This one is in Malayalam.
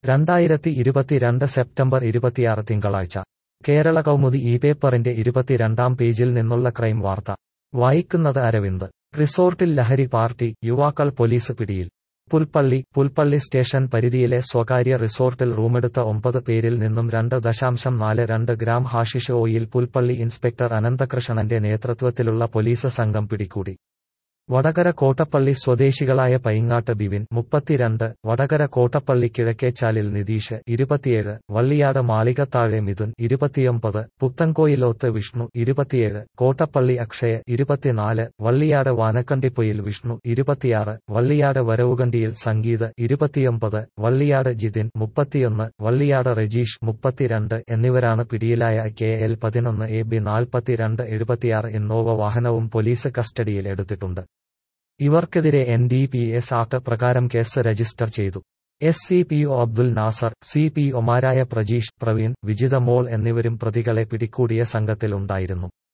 രണ്ടായിരത്തി ഇരുപത്തിരണ്ട് സെപ്റ്റംബർ ഇരുപത്തിയാറ് തിങ്കളാഴ്ച കേരള കൗമുദി ഈ പേപ്പറിന്റെ ഇരുപത്തിരണ്ടാം പേജിൽ നിന്നുള്ള ക്രൈം വാർത്ത വായിക്കുന്നത് അരവിന്ദ് റിസോർട്ടിൽ ലഹരി പാർട്ടി യുവാക്കൾ പോലീസ് പിടിയിൽ പുൽപ്പള്ളി പുൽപ്പള്ളി സ്റ്റേഷൻ പരിധിയിലെ സ്വകാര്യ റിസോർട്ടിൽ റൂമെടുത്ത ഒമ്പത് പേരിൽ നിന്നും രണ്ട് ദശാംശം നാല് രണ്ട് gram hashish oil Pulpally inspector അനന്തകൃഷ്ണന്റെ നേതൃത്വത്തിലുള്ള പോലീസ് സംഘം പിടികൂടി വടകര കോട്ടപ്പള്ളി സ്വദേശികളായ പൈങ്ങാട്ട് ബിവിൻ മുപ്പത്തിരണ്ട് വടകര കോട്ടപ്പള്ളി കിഴക്കേച്ചാലിൽ നിതീഷ് ഇരുപത്തിയേഴ് വള്ളിയാട് മാളികത്താഴെ മിഥുൻ ഇരുപത്തിയൊമ്പത് പുത്തൻകോയിലോത്ത് വിഷ്ണു ഇരുപത്തിയേഴ് കോട്ടപ്പള്ളി അക്ഷയ ഇരുപത്തിനാല് വള്ളിയാട് വാനക്കണ്ടിപ്പൊയിൽ വിഷ്ണു ഇരുപത്തിയാറ് വള്ളിയാട് വരവുകണ്ടിയിൽ സംഗീത് ഇരുപത്തിയൊമ്പത് വള്ളിയാട് ജിതിൻ മുപ്പത്തിയൊന്ന് വള്ളിയാട് റജീഷ് മുപ്പത്തിരണ്ട് എന്നിവരാണ് പിടിയിലായ കെ എൽ പതിനൊന്ന് എ ബി നാൽപ്പത്തിരണ്ട് എഴുപത്തിയാറ് ഇന്നോവ വാഹനവും പോലീസ് കസ്റ്റഡിയിൽ എടുത്തിട്ടുണ്ട് ഇവർക്കെതിരെ N D P S act പ്രകാരം കേസ് രജിസ്റ്റർ ചെയ്തു S C P O Abdul Nasar C P ഒമാരായ പ്രജീഷ് പ്രവീൺ വിജിത മോൾ എന്നിവരും പ്രതികളെ പിടികൂടിയ സംഘത്തിലുണ്ടായിരുന്നു